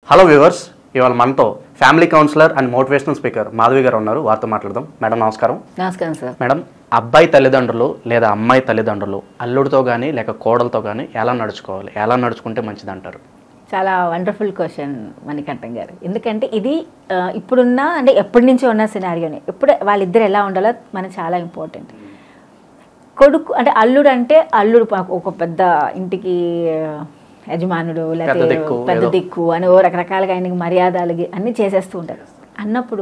Hello viewers ఇవాళ మనతో family counsellor and motivational speaker Madhavi garu ఉన్నారు వారితో మాట్లాడదాం మేడం నమస్కారం నమస్కారం సార్ మేడం అబ్బాయి తల్లిదండ్రులు లేదా అమ్మాయి తల్లిదండ్రులు అల్లుడితో కానీ లేక కోడలతో కానీ ఎలా నడుచుకోవాలి ఎలా నడుచుకుంటే మంచిది అంటారు చాలా వండర్ఫుల్ క్వశ్చన్ మణికంఠం గారు ఎందుకంటే ఇది ఆ, ఇప్పుడున్న అంటే ఎప్పటి నుంచో ఉన్న సినారియోనే ఎప్పుడు వాళ్ళిద్దరు ఎలా ఉండాలో మనకు చాలా ఇంపార్టెంట్ కొడుకు అంటే అల్లుడు అంటే అల్లుడు పా- ఒక పెద్ద ఇంటికి ఆ, యజమానుడు పెద్ద లేకపోతే దిక్కు, పెద్ద ఏదో. దిక్కు అని ఓ రకరకాలుగా ఆయనకి మర్యాదలు గి- అన్నీ చేసేస్తూ ఉంటారు అన్నప్పుడు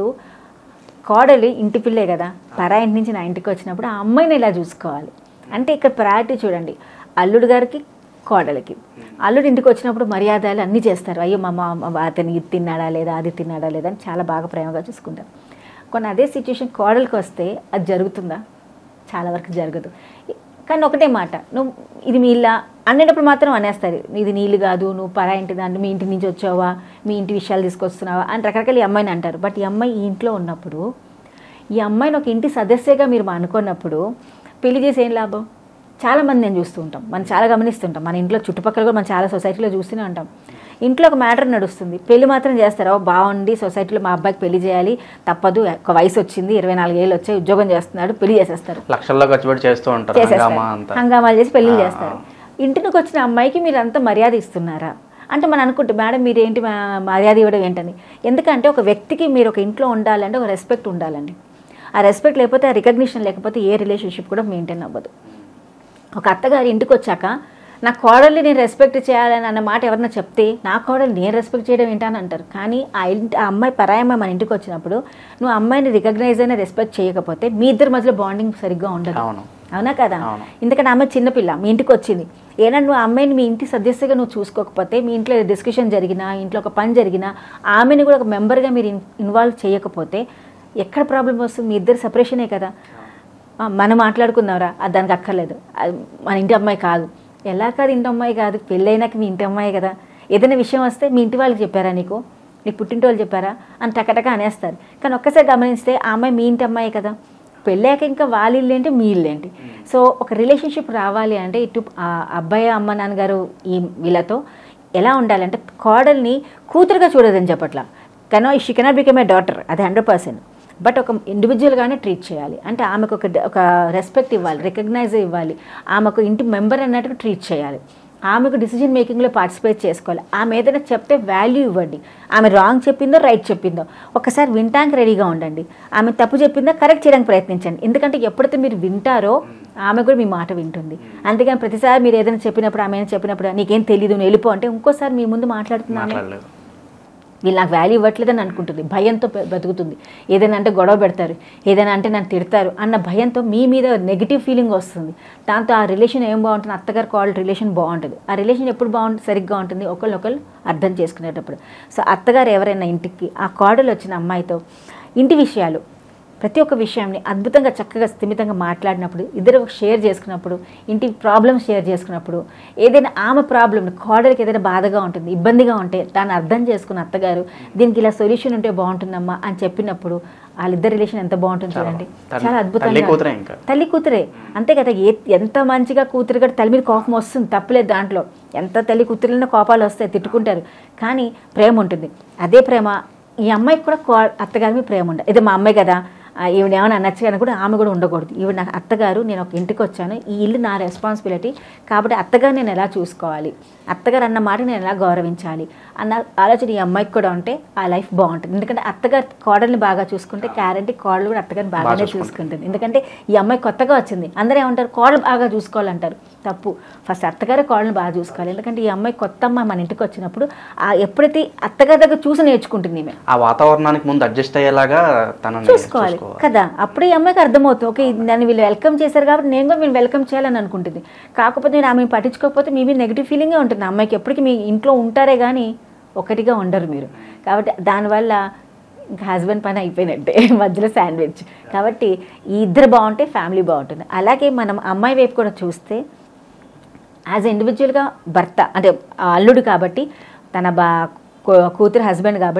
కోడలి ఇంటి పిల్లే కదా పరా ఇంటి నుంచి నా ఇంటికి వచ్చినప్పుడు ఆ అమ్మాయిని ఇలా చూసుకోవాలి అంటే ఇక్కడ ప్రయారిటీ చూడండి అల్లుడు గారికి కోడలికి అల్లుడు ఇంటికి వచ్చినప్పుడు మర్యాదలు అన్నీ చేస్తారు అయ్యో మా అమ్మ అతను ఇది తిన్నాడా లేదా అది తిన్నాడా లేదా అని చాలా బాగా ప్రేమగా చూసుకుంటారు కొన్ని అదే సిచ్యువేషన్ కోడలికి వస్తే అది జరుగుతుందా చాలా వరకు జరగదు కానీ ఒకటే మాట నువ్వు ఇది మీ ఇల్లా అనేటప్పుడు మాత్రం అనేస్తారు ఇది నీళ్ళు కాదు నువ్వు పరా ఇంటి దాంట్లో మీ ఇంటి నుంచి వచ్చావా మీ ఇంటి విషయాలు తీసుకొస్తున్నావా అని రకరకాల ఈ అమ్మాయిని అంటారు బట్ ఈ అమ్మాయి ఈ ఇంట్లో ఉన్నప్పుడు ఈ అమ్మాయిని ఒక ఇంటి సదస్యగా మీరు అనుకున్నప్పుడు పెళ్లి చేసి ఏం లాభం చాలా మంది నేను చూస్తూ ఉంటాం మనం చాలా గమనిస్తుంటాం మన ఇంట్లో చుట్టుపక్కల కూడా మనం చాలా సొసైటీలో చూస్తూనే ఉంటాం ఇంట్లో ఒక మ్యాటర్ నడుస్తుంది పెళ్లి మాత్రం చేస్తారు "ఓ, బాగుంది సొసైటీలో మా అబ్బాయికి పెళ్లి చేయాలి తప్పదు ఒక వయసు వచ్చింది ఇరవై నాలుగు ఏళ్ళు వచ్చాయి ఉద్యోగం చేస్తున్నాడు పెళ్లి చేసేస్తారు లక్షల్లో ఖర్చు పెట్టి చేస్తూ ఉంటారు హంగామా అంతా చేసేస్తారు హంగామాలు చేసి పెళ్లి చేస్తారు ఇంటికి వచ్చిన అమ్మాయికి మీరు అంత మర్యాద ఇస్తున్నారా అంటే మనం అనుకుంటే మేడం మీరు ఏంటి మా- మర్యాద ఇవ్వడం ఏంటని ఎందుకంటే ఒక వ్యక్తికి మీరు ఒక ఇంట్లో ఉండాలంటే ఒక రెస్పెక్ట్ ఉండాలండి ఆ రెస్పెక్ట్ లేకపోతే ఆ రికగ్నిషన్ లేకపోతే ఏ రిలేషన్షిప్ కూడా మెయింటైన్ అవ్వదు ఒక అత్తగారి ఇంటికి వచ్చాక నా కోడల్ని నేను రెస్పెక్ట్ చేయాలని అన్న మాట ఎవరన్నా చెప్తే నా కోడలు నేను రెస్పెక్ట్ చేయడం ఏంటని అంటారు కానీ ఆ ఇంటి ఆ అమ్మాయి పరాయి అమ్మాయి మన ఇంటికి వచ్చినప్పుడు నువ్వు అమ్మాయిని రికగ్నైజ్ అయినా రెస్పెక్ట్ చేయకపోతే మీ ఇద్దరి మధ్యలో బాండింగ్ సరిగ్గా ఉండదు అవును అవునా కదా అవును. ఎందుకంటే ఆమె చిన్నపిల్ల మీ ఇంటికి వచ్చింది ఏనా నువ్వు ఆ అమ్మాయిని మీ ఇంటి సదస్యగా నువ్వు చూసుకోకపోతే మీ ఇంట్లో డిస్కషన్ జరిగినా ఇంట్లో ఒక పని జరిగినా ఆమెని కూడా ఒక మెంబర్గా మీరు ఇన్వాల్వ్ చేయకపోతే ఎక్కడ ప్రాబ్లం వస్తుంది మీ ఇద్దరు సపరేషనే కదా ఆ, మనం మాట్లాడుకుందాంరా అది దానికి అక్కర్లేదు అది మన ఇంటి అమ్మాయి కాదు ఎలా కాదు ఇంటి అమ్మాయి కాదు పెళ్ళైనాక మీ ఇంటి అమ్మాయి కదా ఏదైనా విషయం వస్తే మీ ఇంటి వాళ్ళకి చెప్పారా నీకు నీకు పుట్టింటి వాళ్ళు చెప్పారా అని టకటక అనేస్తారు కానీ ఒక్కసారి గమనిస్తే ఆ అమ్మాయి మీ ఇంటి అమ్మాయి కదా పెళ్ళాక ఇంకా వాళ్ళ ఇల్లు ఏంటి మీ ఇల్లు ఏంటి సో ఒక రిలేషన్షిప్ రావాలి అంటే ఇటు ఆ అబ్బాయి అమ్మ నాన్నగారు ఈ వీళ్ళతో ఎలా ఉండాలంటే కోడల్ని కూతురుగా చూడదని చెప్పట్లా కానీ she cannot become a daughter అది హండ్రెడ్ పర్సెంట్ బట్ ఒక ఇండివిజువల్గానే ట్రీట్ చేయాలి అంటే ఆమెకు ఒక ఒక రెస్పెక్ట్ ఇవ్వాలి రికగ్నైజ్ ఇవ్వాలి ఆమెకు ఇంటి మెంబర్ అన్నట్టుగా ట్రీట్ చేయాలి ఆమెకు డిసిజన్ మేకింగ్లో పార్టిసిపేట్ చేసుకోవాలి ఆమె ఏదైనా చెప్తే వాల్యూ ఇవ్వండి ఆమె రాంగ్ చెప్పిందో రైట్ చెప్పిందో ఒకసారి వినటానికి రెడీగా ఉండండి ఆమె తప్పు చెప్పిందో కరెక్ట్ చేయడానికి ప్రయత్నించండి ఎందుకంటే ఎప్పుడైతే మీరు వింటారో ఆమె కూడా మీ మాట వింటుంది అంతేగాని ప్రతిసారి మీరు ఏదైనా చెప్పినప్పుడు ఆమె ఏదైనా చెప్పినప్పుడు నీకేం తెలియదు నువ్వు వెళ్ళిపో అంటే ఇంకోసారి మీ ముందు మాట్లాడుతున్నాను మాట్లాడలేదు వీళ్ళు నాకు వాల్యూ ఇవ్వట్లేదని అనుకుంటుంది భయంతో బ- బతుకుతుంది ఏదైనా అంటే గొడవ పెడతారు ఏదైనా అంటే నన్ను తిడతారు అన్న భయంతో మీ మీద నెగిటివ్ ఫీలింగ్ వస్తుంది దాంతో ఆ రిలేషన్ ఏం బాగుంటుంది అత్తగారు కాల్ రిలేషన్ బాగుంటుంది ఆ రిలేషన్ ఎప్పుడు బాగుంటుంది సరిగ్గా ఉంటుంది ఒకళ్ళొకళ్ళు అర్థం చేసుకునేటప్పుడు సో అత్తగారు ఎవరైనా ఇంటికి ఆ కోడలు వచ్చిన అమ్మాయితో ఇంటి విషయాలు ప్రతి ఒక్క విషయాన్ని అద్భుతంగా చక్కగా స్థిమితంగా మాట్లాడినప్పుడు ఇద్దరు షేర్ చేసుకున్నప్పుడు ఇంటి ప్రాబ్లమ్స్ షేర్ చేసుకున్నప్పుడు ఏదైనా ఆమె ప్రాబ్లం కోడలికి ఏదైనా బాధగా ఉంటుంది ఇబ్బందిగా ఉంటే దాన్ని అర్థం చేసుకున్న అత్తగారు దీనికి ఇలా సొల్యూషన్ ఉంటే బాగుంటుందమ్మా అని చెప్పినప్పుడు వాళ్ళిద్దరి రిలేషన్ ఎంత బాగుంటుంది చూడండి తల్లి- చాలా తల్లి అద్భుతంగా కూతురే ఇంకా తల్లి కూతురే అంతే కదా ఏ ఎంత మంచిగా కూతురు కూడా తల్లి మీద కోపం వస్తుంది తప్పలేదు దాంట్లో ఎంత తల్లి కూతురులైనా కోపాలు వస్తాయి తిట్టుకుంటారు కానీ ప్రేమ ఉంటుంది అదే ప్రేమ ఈ అమ్మాయికి కూడా కో అత్తగారి మీద ప్రేమ ఉండదు ఇది మా అమ్మాయి కదా ఆ, ఈవిడ ఏమైనా అనొచ్చు కానీ కూడా ఆమె కూడా ఉండకూడదు ఈవిడ నాకు అత్తగారు నేను ఒక ఇంటికి వచ్చాను ఈ ఇల్లు నా రెస్పాన్సిబిలిటీ కాబట్టి అత్తగారు నేను ఎలా చూసుకోవాలి అత్తగారు అన్న మాట నేను ఎలా గౌరవించాలి అన్న ఆలోచన ఈ అమ్మాయికి కూడా ఉంటే ఆ లైఫ్ బాగుంటుంది ఎందుకంటే అత్తగారు కోడల్ని బాగా చూసుకుంటే గ్యారంటీ కోడలు కూడా అత్తగారిని బాగానే చూసుకుంటుంది. చూసుకుంటుంది ఎందుకంటే ఈ అమ్మాయి కొత్తగా వచ్చింది అందరూ ఏమంటారు కోడలు బాగా చూసుకోవాలంటారు తప్పు ఫస్ట్ అత్తగారే కోడలు బాగా చూసుకోవాలి ఎందుకంటే ఈ అమ్మాయి కొత్త అమ్మాయి మన ఇంటికి వచ్చినప్పుడు ఆ ఎప్పుడైతే అత్తగారి దగ్గర చూసి నేర్చుకుంటుంది ఈమె ఆ వాతావరణానికి ముందు అడ్జస్ట్ అయ్యేలాగా తనని చూసుకోవాలి కదా అప్పుడే ఈ అమ్మాయికి అర్థమవుతుంది ఓకే ఇది నన్ను వీళ్ళు వెల్కమ్ చేశారు కాబట్టి నేను కూడా మీరు వెల్కమ్ చేయాలని అనుకుంటుంది కాకపోతే నేను ఆమె పట్టించుకోకపోతే మీ మీద నెగిటివ్ ఫీలింగే ఉంటుంది ఆ అమ్మాయికి ఎప్పటికీ మీ ఇంట్లో ఉంటారే కానీ ఒకటిగా ఉండరు మీరు కాబట్టి దానివల్ల ఇంకా హస్బెండ్ పని అయిపోయినట్టే మధ్యలో శాండ్విచ్ కాబట్టి ఈ ఇద్దరు బాగుంటే ఫ్యామిలీ బాగుంటుంది అలాగే మనం అమ్మాయి వైపు కూడా చూస్తే యాజ్ ఇండివిజువల్గా భర్త అంటే ఆ అల్లుడు కాబట్టి తన బా కూ- కూతురు హస్బెండ్ కాబట్టి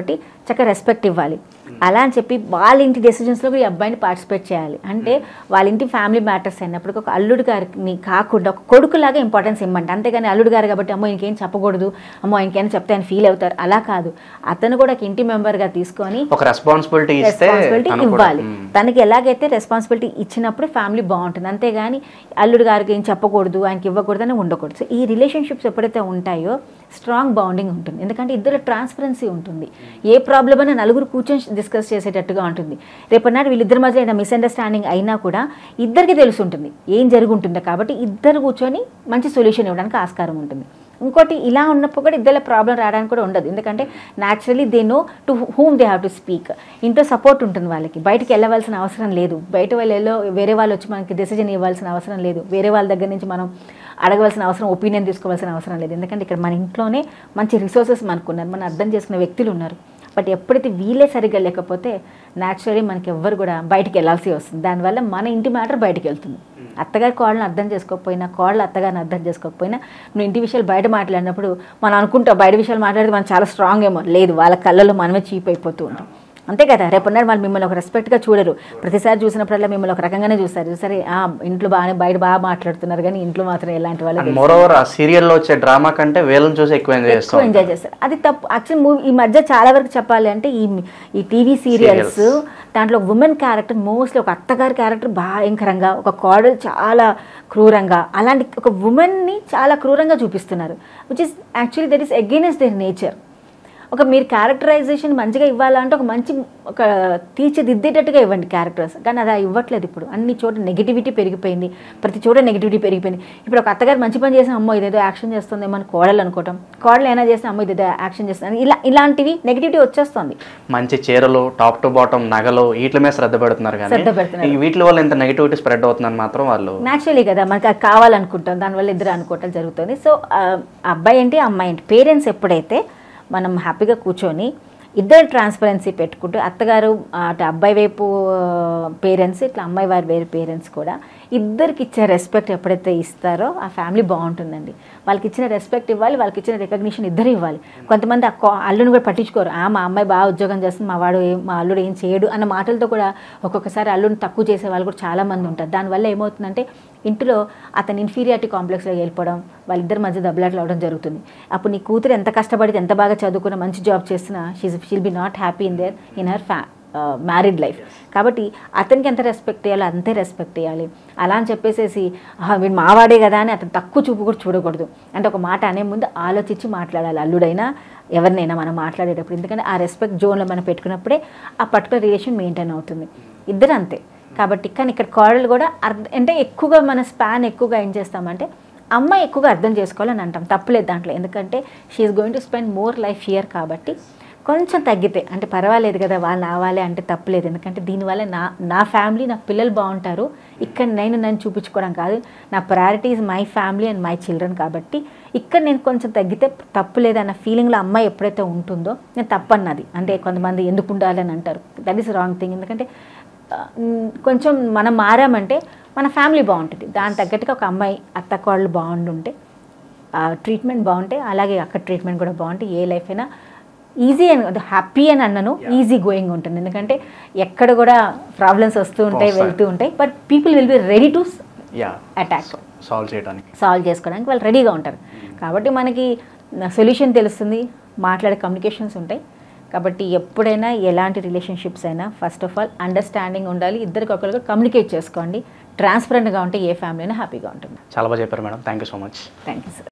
చక్కగా రెస్పెక్ట్ ఇవ్వాలి అలా అని చెప్పి వాళ్ళ ఇంటి డెసిషన్స్లో ఈ అబ్బాయిని పార్టిసిపేట్ చేయాలి అంటే వాళ్ళ ఇంటి ఫ్యామిలీ మ్యాటర్స్ అయినప్పుడు ఒక అల్లుడు గారిని కాకుండా ఒక కొడుకులాగా ఇంపార్టెన్స్ ఇవ్వండి అంతేగాని అల్లుడు గారు కాబట్టి అమ్మో ఇంకేం చెప్పకూడదు అమ్మో ఇంకేం చెప్తే ఆయన ఫీల్ అవుతారు అలా కాదు అతను కూడా ఒక ఇంటి మెంబర్గా తీసుకొని ఒక రెస్పాన్సిబిలిటీ ఇస్తే రెస్పాన్సిబిలిటీ తను కూడా- ఇవ్వాలి మ్మ్. తనకి ఎలాగైతే రెస్పాన్సిబిలిటీ ఇచ్చినప్పుడు ఫ్యామిలీ బాగుంటుంది అంతేగాని అల్లుడు గారికి ఏం చెప్పకూడదు ఆయనకి ఇవ్వకూడదు అని ఉండకూడదు సో ఈ రిలేషన్షిప్స్ ఎప్పుడైతే ఉంటాయో స్ట్రాంగ్ బాండింగ్ ఉంటుంది ఎందుకంటే ఇద్దరు ట్రాన్స్పరెన్సీ ఉంటుంది ఏ ప్రాబ్లమ్ అయినా నలుగురు కూర్చొని డిస్కస్ చేసేటట్టుగా ఉంటుంది రేపటినాడు వీళ్ళిద్దరి మధ్య ఏదైనా మిస్అండర్స్టాండింగ్ అయినా కూడా ఇద్దరికి తెలిసి ఉంటుంది ఏం జరుగుంటుందో కాబట్టి ఇద్దరు కూర్చొని మంచి సొల్యూషన్ ఇవ్వడానికి ఆస్కారం ఉంటుంది ఇంకోటి ఇలా ఉన్నప్పుడు కూడా ఇద్దరు ప్రాబ్లం రావడానికి కూడా ఉండదు ఎందుకంటే naturally they know to whom they have to speak ఇంట్లో సపోర్ట్ ఉంటుంది వాళ్ళకి బయటికి వెళ్ళవలసిన అవసరం లేదు బయట వాళ్ళలో వేరే వాళ్ళు వచ్చి మనకి డెసిజన్ ఇవ్వాల్సిన అవసరం లేదు వేరే వాళ్ళ దగ్గర నుంచి మనం అడగవలసిన అవసరం ఒపీనియన్ తీసుకోవాల్సిన అవసరం లేదు ఎందుకంటే ఇక్కడ మన ఇంట్లోనే మంచి రిసోర్సెస్ మనకు ఉన్నారు మనం అర్థం చేసుకునే వ్యక్తులు ఉన్నారు బట్ ఎప్పుడైతే వీలే సరిగ్గా లేకపోతే న్యాచురలీ మనకి ఎవ్వరు కూడా బయటికి వెళ్ళాల్సి వస్తుంది దానివల్ల మన ఇంటి మ్యాటర్ బయటికి వెళ్తుంది అత్తగారి కోళ్ళని అర్థం చేసుకోకపోయినా కోళ్ళ అత్తగారిని అర్థం చేసుకోకపోయినా నువ్వు ఇంటి విషయాలు బయట మాట్లాడినప్పుడు మనం అనుకుంటాం బయట విషయాలు మాట్లాడితే మనం చాలా స్ట్రాంగ్ ఏమో లేదు వాళ్ళ కళ్ళలో మనమే చీప్ అయిపోతూ ఉంటాం అంతే కదా రేపన్నాడు వాళ్ళు మిమ్మల్ని ఒక రెస్పెక్ట్గా చూడరు ప్రతిసారి చూసినప్పుడల్లా మిమ్మల్ని ఒక రకంగానే చూస్తారు సరే ఆ, ఇంట్లో బాగానే బయట బాగా మాట్లాడుతున్నారు కానీ ఇంట్లో మాత్రం ఎలాంటి వాళ్ళు అండ్ మోర్ ఓవర్ ఆ సీరియల్లో వచ్చే డ్రామా కంటే వీళ్ళని చూసి ఎక్కువ ఎంజాయ్ ఎక్కువ చేస్తాం ఎంజాయ్ చేస్తారు అది తప్పు యాక్చువల్ మూవీ ఈ మధ్య చాలా వరకు చెప్పాలి అంటే ఈ ఈ టీవీ సీరియల్స్ దాంట్లో ఉమెన్ క్యారెక్టర్ మోస్ట్లీ ఒక అత్తగారి క్యారెక్టర్ భయంకరంగా ఒక కోడలు చాలా క్రూరంగా అలాంటి ఒక ఉమెన్ని చాలా క్రూరంగా చూపిస్తున్నారు which is actually that is against their nature ఒక మీరు క్యారెక్టరైజేషన్ మంచిగా ఇవ్వాలంటే ఒక మంచి ఒక తీర్చిదిద్దేటట్టుగా ఇవ్వండి క్యారెక్టర్స్ కానీ అది ఇవ్వట్లేదు ఇప్పుడు అన్ని చోట నెగిటివిటీ పెరిగిపోయింది ప్రతి చోట నెగిటివిటీ పెరిగిపోయింది ఇప్పుడు ఒక అత్తగారు మంచి పని చేసిన అమ్మో ఇదేదో యాక్షన్ చేస్తుంది మన కోడలు అనుకోవటం కోడలు అయినా చేస్తే అమ్మో ఇదేదో యాక్షన్ చేస్తుంది ఇలా ఇలాంటివి నెగిటివిటీ వచ్చేస్తుంది మంచి చీరలు టాప్ టు బాటమ్ నగలు వీటి మీద శ్రద్ధ పెడుతున్నారు కానీ శ్రద్ధ పెడుతున్నారు. ఈ వీటి వల్ల ఇంత నెగిటివిటీ స్ప్రెడ్ అవుతుందని మాత్రం వాళ్ళు న్యాచురలీ కదా మనకి అది కావాలనుకుంటాం దానివల్ల ఇద్దరు అనుకోవటం జరుగుతుంది సో ఆ, అబ్బాయి ఏంటి అమ్మాయి ఏంటి పేరెంట్స్ ఎప్పుడైతే మనం హ్యాపీగా కూర్చొని ఇద్దరు ట్రాన్స్పరెన్సీ పెట్టుకుంటూ అత్తగారు ఆ, అటు అబ్బాయి వైపు పేరెంట్స్ ఇట్లా అమ్మాయి వారి వేరే పేరెంట్స్ కూడా ఇద్దరికి ఇచ్చే రెస్పెక్ట్ ఎప్పుడైతే ఇస్తారో ఆ ఫ్యామిలీ బాగుంటుందండి వాళ్ళకి ఇచ్చిన రెస్పెక్ట్ ఇవ్వాలి వాళ్ళకి ఇచ్చిన రికగ్నిషన్ ఇద్దరు ఇవ్వాలి కొంతమంది ఆ కో- అల్లుని కూడా పట్టించుకోరు ఆ మా అమ్మాయి బాగా ఉద్యోగం చేస్తుంది మా వాడు ఏం మా అల్లుడు ఏం చేయడు అన్న మాటలతో కూడా ఒక్కొక్కసారి అల్లుని తక్కువ చేసే వాళ్ళు కూడా చాలా మంది ఉంటారు దానివల్ల ఏమవుతుందంటే ఇంట్లో అతని ఇన్ఫీరియారిటీ కాంప్లెక్స్లో వెళ్ళిపోవడం వాళ్ళిద్దరి మధ్య దెబ్బలాట్లు అవడం జరుగుతుంది అప్పుడు నీ కూతురు ఎంత కష్టపడి ఎంత బాగా చదువుకున్న మంచి జాబ్ చేస్తున్నా she's she'll be not happy in their in her ఫ్యా మ్యారీడ్ లైఫ్ కాబట్టి అతనికి ఎంత రెస్పెక్ట్ ఇవ్వాలో అంతే రెస్పెక్ట్ ఇవ్వాలి అలా అని చెప్పేసేసి "ఆహా, వీడు మావాడే కదా అని అతను తక్కువ చూపు కూడా చూడకూడదు అంటే ఒక మాట అనే ముందు ఆలోచించి మాట్లాడాలి అల్లుడైనా ఎవరినైనా మనం మాట్లాడేటప్పుడు ఎందుకంటే ఆ రెస్పెక్ట్ జోన్లో మనం పెట్టుకున్నప్పుడే ఆ పర్టికులర్ రిలేషన్ మెయింటైన్ అవుతుంది ఇద్దరు అంతే కాబట్టి కానీ ఇక్కడ కోడలు కూడా అర్థ అంటే ఎక్కువగా మన స్పాన్ ఎక్కువగా ఏం చేస్తామంటే అమ్మాయి ఎక్కువగా అర్థం చేసుకోవాలని అంటాం తప్పులేదు దాంట్లో ఎందుకంటే she is going to spend more life here కాబట్టి కొంచెం తగ్గితే అంటే పర్వాలేదు కదా వాళ్ళు నావాలి అంటే తప్పులేదు ఎందుకంటే దీనివల్ల నా నా ఫ్యామిలీ నా పిల్లలు బాగుంటారు ఇక్కడ నేను నన్ను చూపించుకోవడం కాదు నా priority is my family and my children కాబట్టి ఇక్కడ నేను కొంచెం తగ్గితే తప్పు లేదన్న ఫీలింగ్లో అమ్మాయి ఎప్పుడైతే ఉంటుందో నేను తప్పన్నది అంటే కొంతమంది ఎందుకు ఉండాలని అంటారు దట్ ఈస్ రాంగ్ థింగ్ ఎందుకంటే ఆ, మ్, కొంచెం మనం మారామంటే మన ఫ్యామిలీ బాగుంటుంది దాని తగ్గట్టుగా ఒక అమ్మాయి అత్త కోళ్ళు బాగుండుంటే ట్రీట్మెంట్ బాగుంటే అలాగే అక్కడ ట్రీట్మెంట్ కూడా బాగుంటే ఏ లైఫ్ అయినా ఈజీ అని హ్యాపీ అని అన్నను ఈజీ గోయింగ్ ఉంటుంది ఎందుకంటే ఎక్కడ కూడా ప్రాబ్లమ్స్ వస్తూ ఉంటాయి వస్తాయి. వెళ్తూ ఉంటాయి but people will be ready to యా అటాక్ సాల్వ్ చేయడానికి సాల్వ్ చేసుకోవడానికి వాళ్ళు రెడీగా ఉంటారు కాబట్టి మనకి సొల్యూషన్ తెలుస్తుంది మాట్లాడే కమ్యూనికేషన్స్ ఉంటాయి కాబట్టి ఎప్పుడైనా ఎలాంటి రిలేషన్షిప్స్ అయినా ఫస్ట్ ఆఫ్ ఆల్ అండర్స్టాండింగ్ ఉండాలి ఇద్దరికి ఒకరికి కమ్యూనికేట్ చేసుకోండి ట్రాన్స్పరెంట్గా ఉంటే ఏ ఫ్యామిలీ అయినా హ్యాపీగా ఉంటుంది చాలా బాగా చెప్పారు madam thank you so much thank you sir